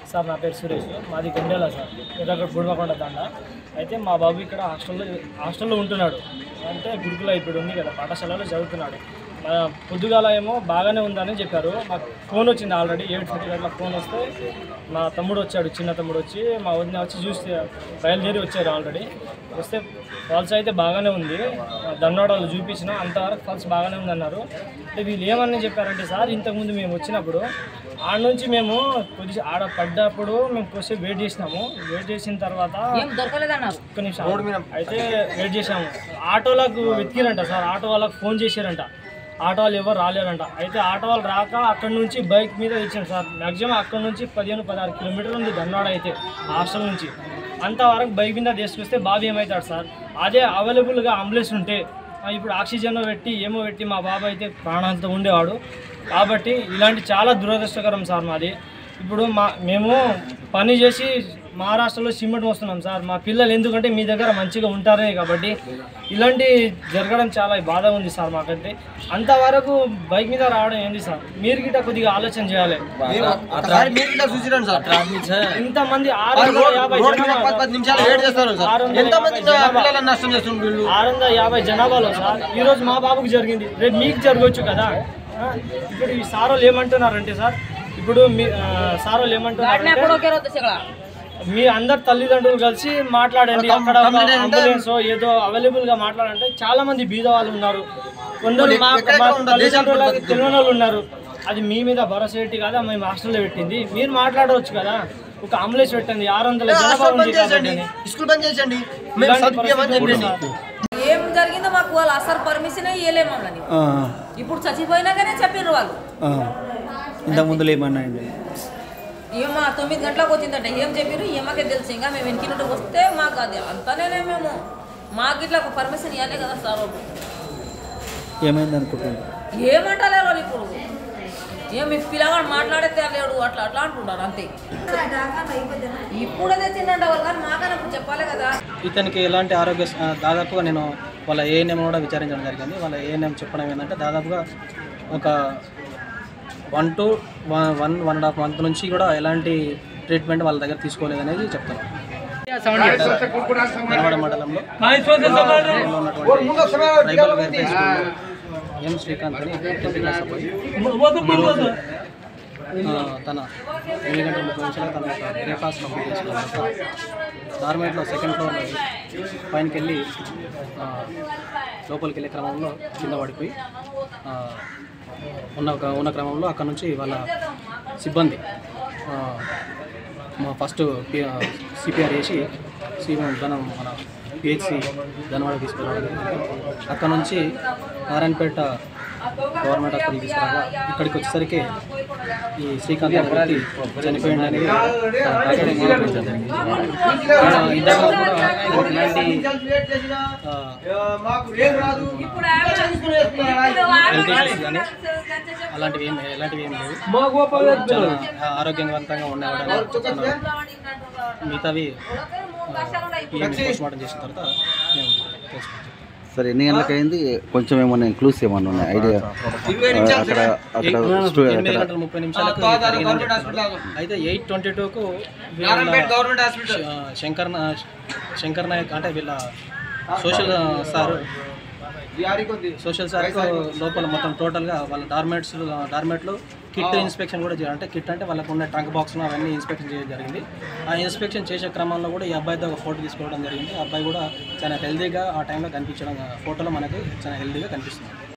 Sir నా పేరు సురేష్ మాది గండేల సార్ ఎర్రగడ్డ గుడిమకొండ దండ అయితే మా బాబు ఇక్కడ హాస్టల్లో హాస్టల్లో ఉంటున్నాడు అంటే గురుకుల ఇప్పుడు ఉంది కదా పాఠశాలలో చదువుతున్నాడు మా పొద్దుగాల ఏమో బాగానే ఉందని చెప్పారు మాకు ఫోన్ వచ్చింది ఆల్రెడీ ఎయిట్ ఫిఫ్టీ గంటల ఫోన్ వస్తే మా తమ్ముడు వచ్చాడు చిన్న తమ్ముడు వచ్చి మా వదిన వచ్చి చూస్తే బయలుదేరి వచ్చారు ఆల్రెడీ వస్తే ఫాల్స్ అయితే బాగానే ఉంది దండోడాలు చూపించిన అంతవరకు ఫాల్స్ బాగానే ఉంది అన్నారు అంటే వీళ్ళు ఏమని చెప్పారంటే సార్ ఇంతకుముందు మేము వచ్చినప్పుడు ఆడ నుంచి మేము కొద్ది ఆడ పడ్డప్పుడు మేము కొద్దిసేపు వెయిట్ చేసినాము వెయిట్ చేసిన తర్వాత ఏం దొరకలేదన్నారు ఒక్క నిమిషం అయితే వెయిట్ చేసాము ఆటోలకు వెతికిరంట సార్ ఆటో వాళ్ళకి ఫోన్ చేశారంట ఆటో వాళ్ళు ఎవరు రాలేరంట అయితే ఆటో వాళ్ళు రాక అక్కడ నుంచి బైక్ మీద ఇచ్చాను సార్ మ్యాక్సిమం అక్కడ నుంచి పదిహేను పదహారు కిలోమీటర్లు ఉంది దండాడ అయితే హాస్టల్ నుంచి అంతవరకు బైక్ మీద తీసుకొస్తే బాబు ఏమవుతాడు సార్ అదే అవైలబుల్గా అంబులెన్స్ ఉంటే ఆ, ఇప్పుడు ఆక్సిజన్ పెట్టి ఏమో పెట్టి మా బాబు అయితే ప్రాణాలతో ఉండేవాడు కాబట్టి ఇలాంటి చాలా దురదృష్టకరం సార్ మాది ఇప్పుడు మా మేము పని చేసి మహారాష్ట్రలో సిమెంట్ వస్తున్నాం సార్ మా పిల్లలు ఎందుకంటే మీ దగ్గర మంచిగా ఉంటారే కాబట్టి ఇలాంటి జరగడం చాలా బాధ ఉంది సార్ మాకైతే అంతవరకు బైక్ మీద రావడం ఏంది సార్ మీరు గిట్ట కొద్దిగా ఆలోచన చేయాలి ఒకసారి మీరు ఇట్లా చూసిరండి సార్ ఇంతమంది ఆరు వాళ్ళు వందల రోడ్ యాభై రోడ్ మీద జనాభా- పది పది నిమిషాలు వెయిట్ చేస్తారు సార్ ఆరు వందల ఎంతమంది యాభై జనాభా. పిల్లలను నష్టం చేస్తుండ్రు వీళ్ళు ఆరు వందల యాభై జనాభాలో సార్ ఈరోజు మా బాబుకు జరిగింది రేపు మీకు జరగవచ్చు కదా ఆ, ఇప్పుడు ఈ సార్ వాళ్ళు ఏమంటున్నారంటే సార్ ఇప్పుడు మీ ఆ, సార్ వాళ్ళు ఏమంటున్నారంటే ఎప్పుడో కేరో తెచ్చగల మీ అందరు తల్లిదండ్రులు కలిసి మాట్లాడండి అక్కడ ఒక కంప్లైంట్ ఏంటంటే- అంబులెన్స్ ఏదో అవైలబుల్ గా మాట్లాడంటే చాలా మంది బీద వాళ్ళు ఉన్నారు కొందరు మా ఎక్కడెక్కడ మా ఉండదు, దేశం తల్లిదండ్రులకు పుట్టుకొచ్చింది. తెలియని వాళ్ళు ఉన్నారు అది మీ మీద భరోసా పెట్టి కదా మేము హాస్టల్లో పెట్టింది మీరు మాట్లాడవచ్చు కదా ఒక అంబులెన్స్ పెట్టండి ఆరు వందల జనాభా హాస్టల్ ఉంది బంద్ చేసండి కాబట్టి స్కూల్ బంద్ చేసండి మేము ఇలాంటి చదివించమని పరిస్థితి చెప్పండి ఉంది ఏం జరిగిందో మాకు వాళ్ళు అసలు పర్మిషన్ ఇవ్వలేము మమ్మల్ని ఇప్పుడు చచ్చిపోయినాకనే చెప్పిర్రు వాళ్ళు ఇంతకు ముందులో ఏమన్నా అయింది ఏమో తొమ్మిది గంటలకు వచ్చిందంట ఏం చెప్పారు ఏమాకే తెలుసు ఇంకా మేము వెనకినట్టు వస్తే మాకు అది అంతానే మేము మాకు ఇట్లా ఒక పర్మిషన్ ఇవ్వాలి కదా సార్ వాళ్ళు ఏమైంది అనుకుంటున్నారు ఏమంటలేరు వాళ్ళు ఇప్పుడు ఏం మీ పిల్లగాడు మాట్లాడితే లేడు అట్లా అట్లా అంటున్నారు అంతే ఇప్పుడు అదే తినండి వాళ్ళు కానీ మాకన్నా ఇప్పుడు చెప్పాలి కదా ఇతనికి ఎలాంటి ఆరోగ్య స- ఆ, దాదాపుగా నేను వాళ్ళ ఏఎన్ఎం కూడా విచారించడం జరిగింది వాళ్ళ ఏఎన్ఎం చెప్పడం ఏంటంటే దాదాపుగా ఒక one to one one one and half month నుంచి కూడా ఎలాంటి ట్రీట్మెంట్ వాళ్ళ దగ్గర తీసుకోలేదు అనేది చెప్తాను ధనవాడ మండలంలో మండలంలో ఉన్నటువంటి ట్రైబల్ వెల్ఫేర్ స్కూల్లో ఎం శ్రీకాంత్ అని టెన్త్ క్లాస్ అబ్బాయి ఈరోజు ఆ, తన ఎనిమిది గంటల ముప్పై నిమిషాలు తన యొక్క బ్రేక్ఫాస్ట్ కంప్లీట్ చేసిన తర్వాత దార్మేట్లో సెకండ్ ఫ్లోర్ పైనకి వెళ్ళి ఆ, లోపలికి వెళ్ళే క్రమంలో కింద పడిపోయి ఆ, ఉన్న ఒక ఉన్న క్రమంలో అక్కడ నుంచి వాళ్ళ సిబ్బంది ఆ, మా ఫస్ట్ సిపిఆర్ వేసి సీఎం ధనం మన పిహెచ్సి ధనవాడ తీసుకురావడం జరిగింది. అక్కడ నుంచి నారాయణపేట గవర్నమెంట్ హాస్పిటల్ తీసుకురాగా ఇక్కడికి వచ్చేసరికి ఈ శ్రీకాంత్ అనే వ్యక్తి చనిపోయింది అనేది డాక్టర్ మానిటరించడం జరిగింది ఆ, ఇద్దరు కూడా ఆయనకి ఎలాంటి ఆ, హెల్త్ ఇష్యూస్ కానీ అలాంటివి ఏం ఎలాంటివి ఏం లేవు చాలా ఆరోగ్యవంతంగా ఉండేవాడు మిగతావి పోస్ట్ మార్టం చేసిన తర్వాత మేము తెలుసుకుంటాం సరే ఎన్ని గంటలకు అయింది కొంచెం ఏమన్నా క్లూస్ ఏమన్నా ఉన్నాయి ఐడియా అక్కడ అక్కడ స్టూ- ఎనిమిది అక్కడ గంటల ముప్పై నిమిషాలకు జరిగిందని చెప్తున్నారు. అయితే ఎయిట్ ట్వంటీ టూకు గవర్నమెంట్ హాస్పిటల్ శంకర్ నా- శంకర్ నాయక్ అంటే వీళ్ళ సోషల్ సార్ సోషల్ సార్ లోపల మొత్తం టోటల్గా వాళ్ళ డార్మెట్స్ డార్మెట్లో కిట్ ఇన్స్పెక్షన్ కూడా చేయాలి అంటే కిట్ అంటే వాళ్ళకు ఉన్న ట్రంక్ బాక్స్ అవన్నీ ఇన్స్పెక్షన్ చేయడం జరిగింది ఆ ఇన్స్పెక్షన్ చేసే క్రమంలో కూడా ఈ అబ్బాయితో ఒక ఫోటో తీసుకోవడం జరిగింది ఆ అబ్బాయి కూడా చాలా హెల్దీగా ఆ టైంలో కనిపించడం ఫోటోలో మనకి చాలా హెల్దీగా కనిపిస్తుంది